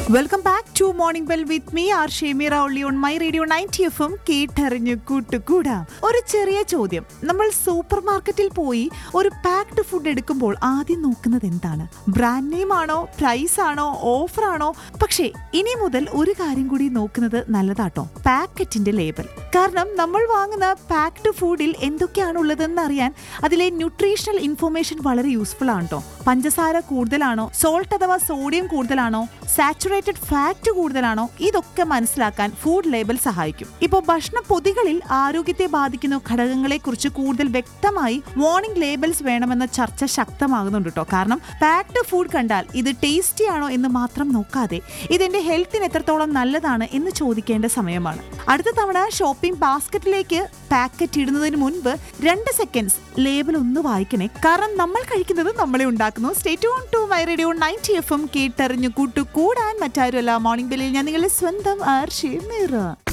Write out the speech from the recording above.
welcome back to morning bell with me R Shemeera only on my radio ninety F M കേട്ടറിഞ്ഞു കൂട്ടുകൂടാം ഒരു ചെറിയ ചോദ്യം നമ്മൾ സൂപ്പർ മാർക്കറ്റിൽ പോയി ഒരു പാക്ഡ് ഫുഡ് എടുക്കുമ്പോൾ ആദ്യം നോക്കുന്നത് എന്താണ് ബ്രാൻഡ് നെയിം ആണോ പ്രൈസ് ആണോ ഓഫർ ആണോ പക്ഷേ ഇനി മുതൽ ഒരു കാര്യം കൂടി നോക്കുന്നത് നല്ലതാട്ടോ പാക്കറ്റിന്റെ ലേബൽ കാരണം നമ്മൾ വാങ്ങുന്ന പാക്ഡ് ഫുഡിൽ എന്തൊക്കെയാണ് ഉള്ളതെന്ന് അറിയാൻ അതിലെ ന്യൂട്രീഷണൽ ഇൻഫർമേഷൻ വളരെ യൂസ്ഫുൾ ആണ് കേട്ടോ പഞ്ചസാര കൂടുതലാണോ സോൾട്ട് അഥവാ സോഡിയം കൂടുതലാണോ സാച്ചുറേറ്റഡ് ഫാറ്റ് കൂടുതലാണോ ഇതൊക്കെ മനസ്സിലാക്കാൻ ഫുഡ് ലേബൽ സഹായിക്കും ഇപ്പോൾ ഭക്ഷണ പൊതികളിൽ ആരോഗ്യത്തെ ബാധിക്കുന്ന ഘടകങ്ങളെ കുറിച്ച് കൂടുതൽ വ്യക്തമായി വാർണിംഗ് ലേബൽസ് വേണമെന്ന ചർച്ച ശക്തമാകുന്നുണ്ട് കേട്ടോ കാരണം പാക്ഡ് ഫുഡ് കണ്ടാൽ ഇത് ടേസ്റ്റി ആണോ എന്ന് മാത്രം നോക്കാതെ ഇതിന്റെ ഹെൽത്തിന് എത്രത്തോളം നല്ലതാണ് എന്ന് ചോദിക്കേണ്ട സമയമാണ് അടുത്ത തവണ ഷോപ്പിംഗ് ബാസ്ക്കറ്റിലേക്ക് പാക്കറ്റ് ഇടുന്നതിന് മുൻപ് രണ്ട് സെക്കൻഡ്സ് ലേബൽ ഒന്ന് വായിക്കണേ കാരണം നമ്മൾ കഴിക്കുന്നത് നമ്മളെ ഉണ്ടാക്കുന്നു സ്റ്റേറ്റ് ഓൺ to my radio ninety F M കേട്ടറിഞ്ഞു കൂട്ടു കൂടാൻ മറ്റാരുമല്ല മോർണിംഗ് ബെല്ലിൽ ഞാൻ നിങ്ങളുടെ സ്വന്തം ആർ ഷീർ